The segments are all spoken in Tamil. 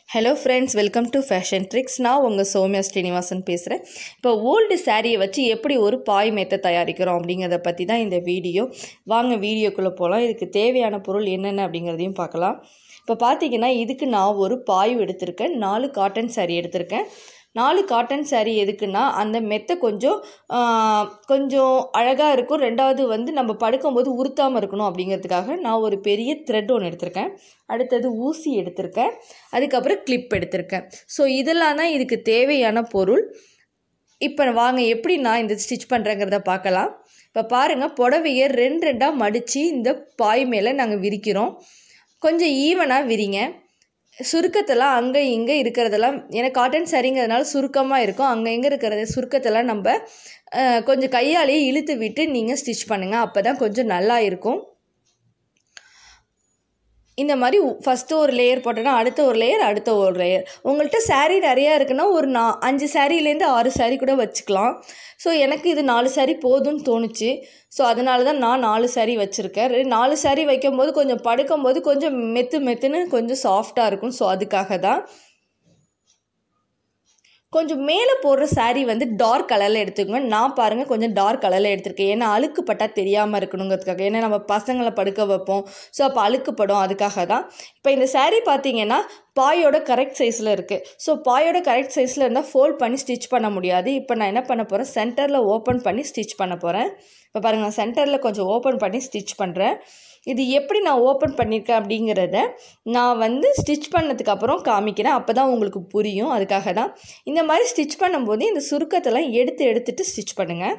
hello friends welcome to fashion tricks நான் உங்கள் சௌமியா ஸ்ரீனிவாசன் பேசுகிறேன் இப்போ ஓல்டு சாரியை வச்சு எப்படி ஒரு பாய் மெத்தை தயாரிக்கிறோம் அப்படிங்கிறத பற்றி தான் இந்த வீடியோ வாங்க வீடியோக்குள்ளே போகலாம் இதுக்கு தேவையான பொருள் என்னென்ன அப்படிங்கிறதையும் பார்க்கலாம் இப்போ பார்த்தீங்கன்னா இதுக்கு நான் ஒரு பாய் எடுத்திருக்கேன் நாலு காட்டன் சாரீ எடுத்திருக்கேன் நாலு காட்டன் சாரீ எதுக்குன்னா அந்த மெத்தை கொஞ்சம் ஆ, கொஞ்சம் அழகாக இருக்கும் ரெண்டாவது வந்து நம்ம படுக்கும்போது உறுத்தாமல் இருக்கணும் அப்படிங்கிறதுக்காக நான் ஒரு பெரிய த்ரெட் ஒன்று எடுத்திருக்கேன் அடுத்தது ஊசி எடுத்திருக்கேன் அதுக்கப்புறம் கிளிப் எடுத்திருக்கேன் ஸோ இதெல்லாம் தான் இதுக்கு தேவையான பொருள் இப்போ வாங்க எப்படி நான் இந்த ஸ்டிச் பண்ணுறேங்கிறத பார்க்கலாம் இப்போ பாருங்கள் புடவையை ரெண்டு ரெண்டாக மடித்து இந்த பாய் மேலே நாங்கள் விரிக்கிறோம் கொஞ்சம் ஈவனாக விரிங்க சுருக்கத்தெல்லாம் அங்கே இங்கே இருக்கிறதெல்லாம் ஏன்னா காட்டன் சரிங்கிறதுனால சுருக்கமாக இருக்கும் அங்கே இங்கே இருக்கிறத சுருக்கத்தெல்லாம் நம்ம அஹ், கொஞ்சம் கையாலேயே இழுத்து விட்டு நீங்கள் ஸ்டிச் பண்ணுங்கள் அப்போ தான் கொஞ்சம் நல்லா இருக்கும் இந்த மாதிரி ஃபஸ்ட்டு ஒரு லேயர் போட்டோன்னா அடுத்த ஒரு லேயர் அடுத்த ஒரு லேயர் உங்கள்கிட்ட saree நிறையா இருக்குன்னா ஒரு நா அஞ்சு சாரீலேருந்து ஆறு saree கூட வச்சுக்கலாம் ஸோ எனக்கு இது நாலு saree போதும்னு தோணுச்சு ஸோ அதனால தான் நான் நாலு saree வச்சுருக்கேன் ரெ- நாலு saree வைக்கும்போது கொஞ்சம் படுக்கும்போது கொஞ்சம் மெத்து மெத்துன்னு கொஞ்சம் சாஃப்டாக இருக்கும் ஸோ அதுக்காக தான் கொஞ்சம் மேலே போடுற saree வந்து டார்க் கலரில் எடுத்துக்கோங்க நான் பாருங்கள் கொஞ்சம் டார்க் கலரில் எடுத்திருக்கேன் ஏன்னா அழுக்கு பட்டா தெரியாமல் இருக்கணுங்கிறதுக்காக ஏன்னா நம்ம பசங்களை படுக்க வைப்போம் ஸோ அப்போ அழுக்குப்படும் அதுக்காக தான் இப்போ இந்த saree பார்த்தீங்கன்னா பாயோட கரெக்ட் சைஸில் இருக்குது ஸோ பாயோட கரெக்ட் சைஸில் இருந்தால் ஃபோல்ட் பண்ணி ஸ்டிச் பண்ண முடியாது இப்போ நான் என்ன பண்ண போகிறேன் சென்டரில் ஓப்பன் பண்ணி ஸ்டிச் பண்ண போகிறேன் இப்போ பாருங்கள் நான் சென்டரில் கொஞ்சம் ஓப்பன் பண்ணி ஸ்டிச் பண்ணுறேன் இது எப்படி நான் ஓப்பன் பண்ணியிருக்கேன் அப்படிங்கிறத நான் வந்து ஸ்டிச் பண்ணதுக்கு அப்புறம் காமிக்கிறேன் அப்போ தான் உங்களுக்கு புரியும் அதுக்காக தான் இந்த மாதிரி ஸ்டிச் பண்ணும்போது இந்த சுருக்கத்தெல்லாம் எடுத்து எடுத்துட்டு ஸ்டிச் பண்ணுங்கள்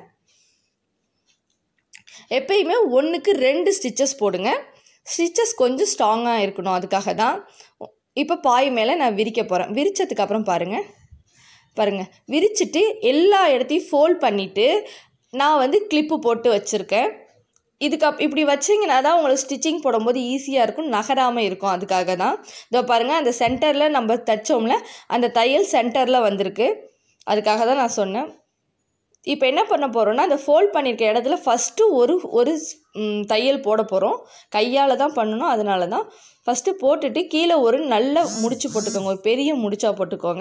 எப்பயுமே ஒன்றுக்கு ரெண்டு ஸ்டிச்சஸ் போடுங்க ஸ்டிச்சஸ் கொஞ்சம் ஸ்ட்ராங்காக இருக்கணும் அதுக்காக தான் இப்போ பாய் மேலே நான் விரிக்க போகிறேன் விரிச்சதுக்கு அப்புறம் பாருங்கள் பாருங்கள் விரிச்சிட்டு எல்லா இடத்தையும் ஃபோல்ட் பண்ணிவிட்டு நான் வந்து கிளிப்பு போட்டு வச்சுருக்கேன் இதுக்கு அப் இப்படி வச்சிங்கன்னா தான் உங்களுக்கு ஸ்டிச்சிங் போடும்போது ஈஸியாக இருக்கும் நகராமல் இருக்கும் அதுக்காக தான் இதோ பாருங்கள் அந்த சென்டரில் நம்ம தைச்சோம்ல அந்த தையல் சென்டரில் வந்திருக்கு அதுக்காக தான் நான் சொன்னேன் இப்போ என்ன பண்ண போகிறோம்னா அந்த ஃபோல்ட் பண்ணியிருக்க இடத்துல ஃபஸ்ட்டு ஒரு ஒரு ம், தையல் போட போகிறோம் கையால் தான் பண்ணணும் அதனால தான் ஃபஸ்ட்டு போட்டுட்டு கீழே ஒரு நல்ல முடிச்சு போட்டுக்கோங்க ஒரு பெரிய முடிச்சா போட்டுக்கோங்க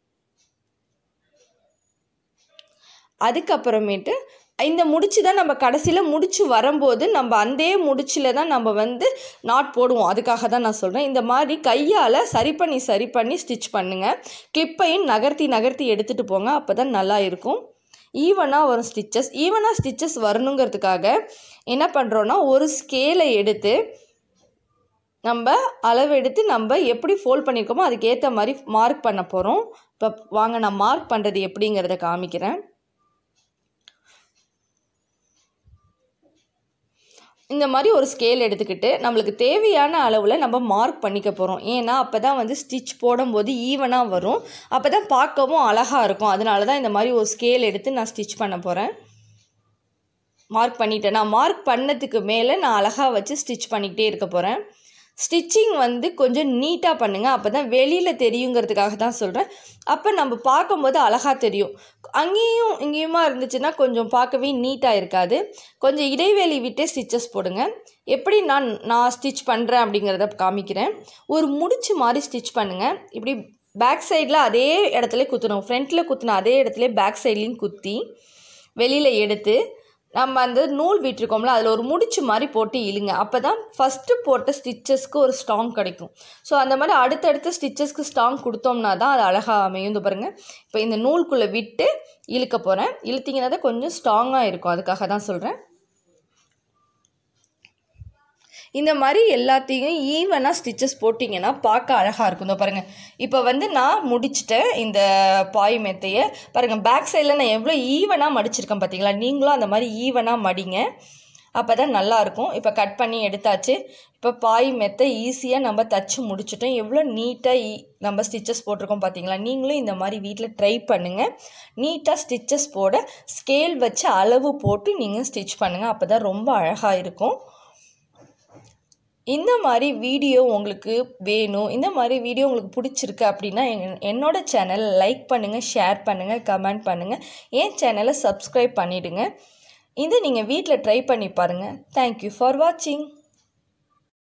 அதுக்கப்புறமேட்டு இந்த முடிச்சு தான் நம்ம கடைசியில் முடிச்சு வரும்போது நம்ம அந்த முடிச்சில் தான் நம்ம வந்து நாட் போடுவோம் அதுக்காக தான் நான் சொல்கிறேன் இந்த மாதிரி கையால் சரி பண்ணி சரி பண்ணி ஸ்டிச் பண்ணுங்கள் கிளிப்பையும் நகர்த்தி நகர்த்தி எடுத்துகிட்டு போங்க அப்போ தான் நல்லா இருக்கும் ஈவனாக வரும் ஸ்டிச்சஸ் ஈவனாக ஸ்டிச்சஸ் வரணுங்கிறதுக்காக என்ன பண்ணுறோன்னா ஒரு ஸ்கேலை எடுத்து நம்ம அளவு எடுத்து நம்ம எப்படி ஃபோல்ட் பண்ணியிருக்கோமோ அதுக்கேற்ற மாதிரி மார்க் பண்ண போகிறோம் இப்போ வாங்க நான் மார்க் பண்ணுறது எப்படிங்கிறத காமிக்கிறேன் இந்த மாதிரி ஒரு ஸ்கேல் எடுத்துக்கிட்டு நம்மளுக்கு தேவையான அளவில் நம்ம மார்க் பண்ணிக்க போகிறோம் ஏன்னா அப்போ தான் வந்து ஸ்டிச் போடும்போது ஈவனாக வரும் அப்போ தான் பார்க்கவும் அழகாக இருக்கும் அதனால தான் இந்த மாதிரி ஒரு ஸ்கேல் எடுத்து நான் ஸ்டிச் பண்ண போகிறேன் மார்க் பண்ணிட்டேன் நான் மார்க் பண்ணதுக்கு மேலே நான் அழகாக வச்சு ஸ்டிச் பண்ணிக்கிட்டே இருக்க போகிறேன் ஸ்டிச்சிங் வந்து கொஞ்சம் நீட்டாக பண்ணுங்கள் அப்போ தான் வெளியில் தெரியுங்கிறதுக்காக தான் சொல்கிறேன் அப்போ நம்ம பார்க்கும்போது அழகாக தெரியும் அங்கேயும் இங்கேயுமா இருந்துச்சுன்னா கொஞ்சம் பார்க்கவே நீட்டாக இருக்காது கொஞ்சம் இடைவெளி விட்டே ஸ்டிச்சஸ் போடுங்க எப்படி நான் நான் ஸ்டிச் பண்ணுறேன் அப்படிங்கிறத காமிக்கிறேன் ஒரு முடிச்சு மாதிரி ஸ்டிச் பண்ணுங்கள் இப்படி பேக் சைடில் அதே இடத்துல குத்தணும் ஃப்ரண்ட்டில் குத்தின அதே இடத்துல பேக் சைட்லேயும் குத்தி வெளியில் எடுத்து நம்ம அந்த நூல் விட்டுருக்கோம்ல அதில் ஒரு முடிச்சு மாதிரி போட்டு இழுங்க அப்போ தான் ஃபஸ்ட்டு போட்ட ஸ்டிச்சஸ்க்கு ஒரு ஸ்ட்ராங் கிடைக்கும் ஸோ அந்த மாதிரி அடுத்தடுத்த ஸ்டிச்சஸ்க்கு ஸ்ட்ராங் கொடுத்தோம்னா தான் அது அழகாக அமையும் இந்த பாருங்கள் இப்போ இந்த நூலுக்குள்ளே விட்டு இழுக்க போகிறேன் இழுத்தீங்கன்னா தான் கொஞ்சம் ஸ்ட்ராங்காக இருக்கும் அதுக்காக தான் சொல்கிறேன் இந்த மாதிரி எல்லாத்தையும் ஈவனாக ஸ்டிச்சஸ் போட்டிங்கன்னா பார்க்க அழகாக இருக்கும் இதோ பாருங்கள் இப்போ வந்து நான் முடிச்சிட்டேன் இந்த பாய் மெத்தையை பாருங்கள் பேக் சைடில் நான் எவ்வளோ ஈவனாக மடிச்சிருக்கேன் பார்த்தீங்களா நீங்களும் அந்த மாதிரி ஈவனாக மடிங்க அப்போ தான் நல்லாயிருக்கும் இப்போ கட் பண்ணி எடுத்தாச்சு இப்போ பாய் மெத்தை ஈஸியாக நம்ம தச்சு முடிச்சிட்டோம் எவ்வளோ நீட்டாக ஈ நம்ம ஸ்டிச்சஸ் போட்டிருக்கோம் பார்த்தீங்களா நீங்களும் இந்த மாதிரி வீட்டில் ட்ரை பண்ணுங்கள் நீட்டாக ஸ்டிச்சஸ் போட ஸ்கேல் வச்சு அளவு போட்டு நீங்கள் ஸ்டிச் பண்ணுங்கள் அப்போ தான் ரொம்ப அழகாக இருக்கும் இந்த மாதிரி வீடியோ உங்களுக்கு வேணும் இந்த மாதிரி வீடியோ உங்களுக்கு பிடிச்சிருக்கு அப்படின்னா என்- என்னோட சேனல் லைக் பண்ணுங்கள் ஷேர் பண்ணுங்கள் கமெண்ட் பண்ணுங்கள் என் சேனலை சப்ஸ்கிரைப் பண்ணிவிடுங்க இது நீங்கள் வீட்டில் ட்ரை பண்ணி பாருங்கள் தேங்க்யூ ஃபார் வாட்சிங்